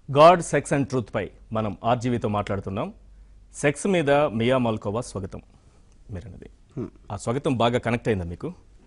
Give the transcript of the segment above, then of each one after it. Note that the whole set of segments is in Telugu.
గాడ్ సెక్స్ అండ్ ట్రూత్ పై మనం ఆర్జీవీతో మాట్లాడుతున్నాం సెక్స్ మీద మియా మాల్కోవా స్వాగతం మీరన్నది ఆ స్వాగతం బాగా కనెక్ట్ అయిందా మీకు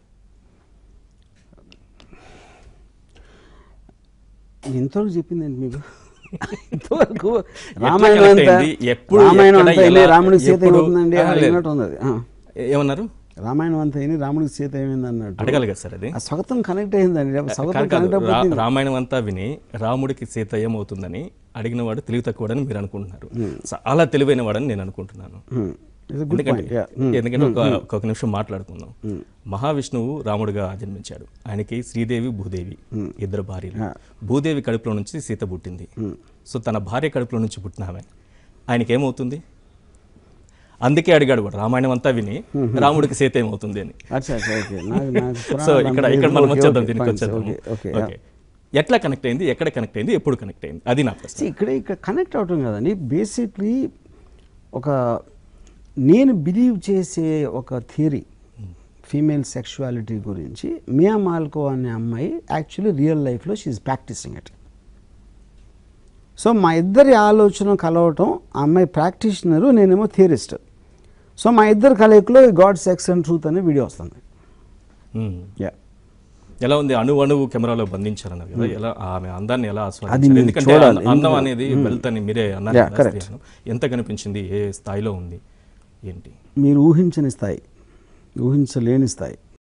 ఇంతవరకు చెప్పిందండి మీకు ఇంతవరకు ఎట్లా రామాయణం connect అంతా అయింది? ఎప్పుడు, రామాయణం ఎక్కడ, అంతా వెళ్ళి ఎలా, రాముడికి సీత ఎప్పుడు? ఏమవుతుందండి ఆ, లేదు. అన్నట్టు ఉంది అది. ఆ. ఏ- ఏమన్నారు రామాయణం అంతా అయిన రాముడికి సీత ఏమైంది అన్నట్టు అడగాలి కదా సార్ అది ఆ స్వగతం కనెక్ట్ అయిందండి స్వగతం కాదు, కాదు. కనెక్ట్ రా- అయిపోతుంది రామాయణం అంతా విని రాముడికి సీత ఏమవుతుందని అడిగిన వాడు తెలివి తక్కువడని మీరు అనుకుంటున్నారు చాలా తెలివైన వాడని నేను అనుకుంటున్నాను గుడ్ ఎందుకంటే పాయింట్ ఎందుకంటే ఒక ఒక నిమిషం మాట్లాడుకుందాం మహావిష్ణువు రాముడుగా జన్మించాడు ఆయనకి శ్రీదేవి భూదేవి ఇద్దరు భార్యలు భూదేవి కడుపులో నుంచి సీత పుట్టింది సో తన భార్య కడుపులో నుంచి పుట్టిన ఆమె ఆయనకి ఏమవుతుంది అందుకే అడిగాడు కూడా రామాయణం అంతా విని రాముడికి సీత ఏమవుతుంది అని అచ్చా అచ్చా ఓకే నాకు నాకు సో పురాణాలు ఇక్కడ అంతా ఇక్కడ లేదు. మనం ఓకే, వచ్చేద్దాం ఓకే, దీనికి fine, వచ్చేద్దాం ఓకే, ఓకే, ఓకే ఎట్లా కనెక్ట్ అయింది ఎక్కడ కనెక్ట్ అయింది ఎప్పుడు కనెక్ట్ అయింది అది నా ప్రశ్న See, ఇక్కడ ఇక్కడ కనెక్ట్ అవటం కదండి బేసిక్లీ ఒక నేను బిలీవ్ చేసే ఒక థియరీ ఫీమేల్ సెక్షువాలిటీ గురించి మియా మాల్కో అనే అమ్మాయి యాక్చువల్లీ రియల్ లైఫ్లో షీఈ్ ప్రాక్టీసింగ్ ఇట్ సో మా ఇద్దరి ఆలోచన కలవటం ఆ అమ్మాయి ప్రాక్టీషనరు నేనేమో థియరిస్ట్ సో మా ఇద్దరు కలయికలో గాడ్ సెక్స్ అండ్ ట్రూత్ అనే వీడియో వస్తుంది మ్మ్. యా ఎలా ఉంది అణు అణువు కెమెరాలో బంధించారన్నారు కదా ఎలా ఆమె అందాన్ని ఎలా అది ఆస్వాదించారు మీరు ఎందుకంటే చూడాలి. అంద- అందం అనేది వెల్త్ అని మీరే అన్నారు Yeah, కదా, correct. స్త్రీలను. ఎంత కనిపించింది ఏ స్థాయిలో ఉంది ఏంటి మీరు ఊహించని స్థాయి ఊహించలేని స్థాయి